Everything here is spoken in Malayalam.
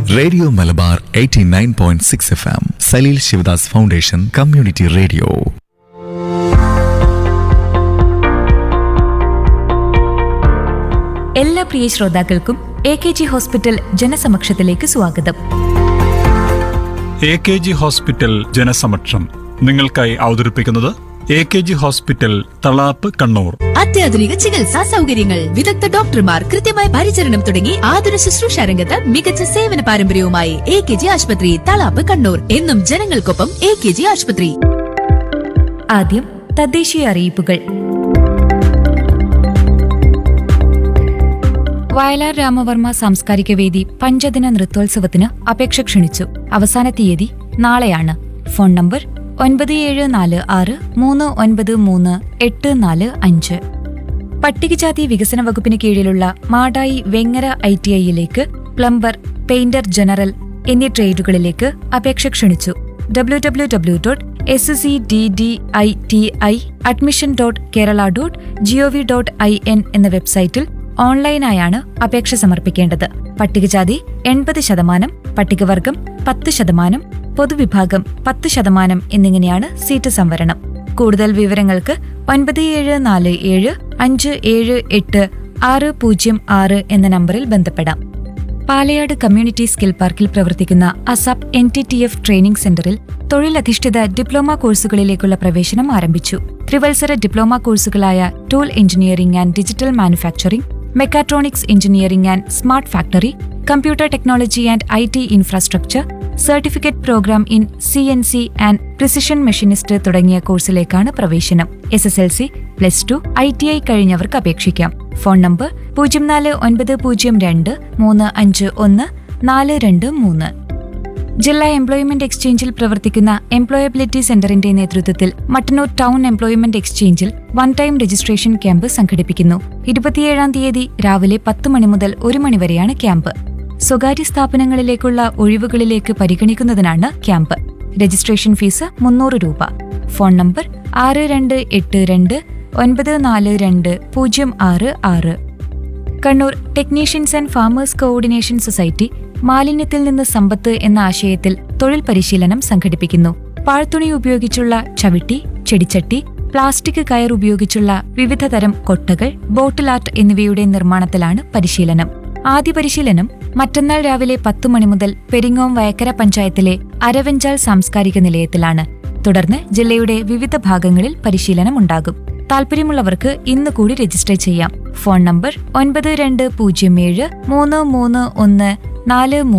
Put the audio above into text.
radio Malabar 89.6 point six F M Saleel Sivadas foundation community radio എല്ലാ പ്രിയ ശ്രോതാക്കൾക്കും എ കെ ജി ഹോസ്പിറ്റൽ ജനസമക്ഷത്തിലേക്ക് സ്വാഗതം എ കെ ജി ഹോസ്പിറ്റൽ ജനസമക്ഷം നിങ്ങൾക്കായി അവതരിപ്പിക്കുന്നത് A K G hospital Thalap Kannur അത്യാധുനിക ചികിത്സാ സൗകര്യങ്ങൾ വിദഗ്ധ ഡോക്ടർമാർ കൃത്യമായ പരിചരണം തുടങ്ങി ആതുര ശുശ്രൂഷ രംഗത്ത് മികച്ച സേവന പാരമ്പര്യവുമായി എ കെ ജി ആശുപത്രി തളാപ്പ് കണ്ണൂർ എന്നും ജനങ്ങൾക്കൊപ്പം എ കെ ജി ആശുപത്രി ആദ്യം തദ്ദേശീയ അറിയിപ്പുകൾ വയലാർ രാമവർമ്മ സാംസ്കാരിക വേദി പഞ്ചദിന നൃത്തോത്സവത്തിന് അപേക്ഷ ക്ഷണിച്ചു അവസാന തീയതി നാളെയാണ് ഫോൺ നമ്പർ ഒൻപത് ഏഴ് നാല് ആറ് മൂന്ന് ഒൻപത് മൂന്ന് എട്ട് നാല് അഞ്ച് പട്ടികജാതി വികസന വകുപ്പിന് കീഴിലുള്ള മാടായി വെങ്ങര ഐ ടി ഐയിലേക്ക് പ്ലംബർ പെയിന്റർ ജനറൽ എന്നീ ട്രേഡുകളിലേക്ക് അപേക്ഷ ക്ഷണിച്ചു W W W dot S C D D I T I admission dot Kerala dot gov dot I N എന്ന വെബ്സൈറ്റിൽ ഓൺലൈനായാണ് അപേക്ഷ സമർപ്പിക്കേണ്ടത് പട്ടികജാതി എൺപത് ശതമാനം പട്ടികവർഗം പത്ത് ശതമാനം പൊതുവിഭാഗം പത്ത് ശതമാനം എന്നിങ്ങനെയാണ് സീറ്റ് സംവരണം കൂടുതൽ വിവരങ്ങൾക്ക് ഒൻപത് ഏഴ് നാല് ഏഴ് അഞ്ച് ഏഴ് എട്ട് ആറ് പൂജ്യം ആറ് എന്ന നമ്പറിൽ ബന്ധപ്പെടാം പാലയാട് കമ്മ്യൂണിറ്റി സ്കിൽ പാർക്കിൽ പ്രവർത്തിക്കുന്ന ASAP N T T F training centre തൊഴിലധിഷ്ഠിത ഡിപ്ലോമ കോഴ്സുകളിലേക്കുള്ള പ്രവേശനം ആരംഭിച്ചു ത്രിവത്സര ഡിപ്ലോമ കോഴ്സുകളായ tool engineering and digital manufacturing mechatronics engineering and smart factory computer technology and I T infrastructure certificate program in C N C and precision machinist തുടങ്ങിയ കോഴ്സിലേക്കാണ് പ്രവേശനം S S L C plus two I T I കഴിഞ്ഞവർക്ക് അപേക്ഷിക്കാം ഫോൺ നമ്പർ പൂജ്യം നാല് ഒൻപത് പൂജ്യം രണ്ട് മൂന്ന് അഞ്ച് ഒന്ന് നാല് രണ്ട് മൂന്ന് ജില്ലാ എംപ്ലോയ്മെന്റ് എക്സ്ചേഞ്ചിൽ പ്രവർത്തിക്കുന്ന എംപ്ലോയബിലിറ്റി സെന്ററിന്റെ നേതൃത്വത്തിൽ മട്ടന്നൂർ ടൗൺ എംപ്ലോയ്മെന്റ് എക്സ്ചേഞ്ചിൽ വൺ ടൈം രജിസ്ട്രേഷൻ ക്യാമ്പ് സംഘടിപ്പിക്കുന്നു ഇരുപത്തിയേഴാം തീയതി രാവിലെ പത്ത് മണി മുതൽ ഒരു മണി വരെയാണ് ക്യാമ്പ് സ്വകാര്യ സ്ഥാപനങ്ങളിലേക്കുള്ള ഒഴിവുകളിലേക്ക് പരിഗണിക്കുന്നതിനാണ് ക്യാമ്പ് രജിസ്ട്രേഷൻ ഫീസ് മുന്നൂറ് രൂപ ഫോൺ നമ്പർ ആറ് രണ്ട് എട്ട് രണ്ട് ഒൻപത് നാല് രണ്ട് പൂജ്യം ആറ് ആറ് Kannur technicians and farmers coordination society മാലിന്യത്തിൽ നിന്ന് സമ്പത്ത് എന്ന ആശയത്തിൽ തൊഴിൽ പരിശീലനം സംഘടിപ്പിക്കുന്നു പാഴ്ത്തുണി ഉപയോഗിച്ചുള്ള ചവിട്ടി ചെടിച്ചട്ടി പ്ലാസ്റ്റിക് കയർ ഉപയോഗിച്ചുള്ള വിവിധ തരം കൊട്ടകൾ ബോട്ടിൽ ആർട്ട് എന്നിവയുടെ നിർമ്മാണത്തിലാണ് പരിശീലനം ആദ്യ പരിശീലനം മറ്റന്നാൾ രാവിലെ പത്തു മണി മുതൽ പെരിങ്ങോം വയക്കര പഞ്ചായത്തിലെ അരവഞ്ചാൽ സാംസ്കാരിക നിലയത്തിലാണ് തുടർന്ന് ജില്ലയുടെ വിവിധ ഭാഗങ്ങളിൽ പരിശീലനം ഉണ്ടാകും താല്പര്യമുള്ളവർക്ക് ഇന്ന് കൂടി രജിസ്റ്റർ ചെയ്യാം ഫോൺ നമ്പർ ഒൻപത് രണ്ട് പൂജ്യം ഏഴ് മൂന്ന് മൂന്ന് ഒന്ന് നാല് മൂന്ന്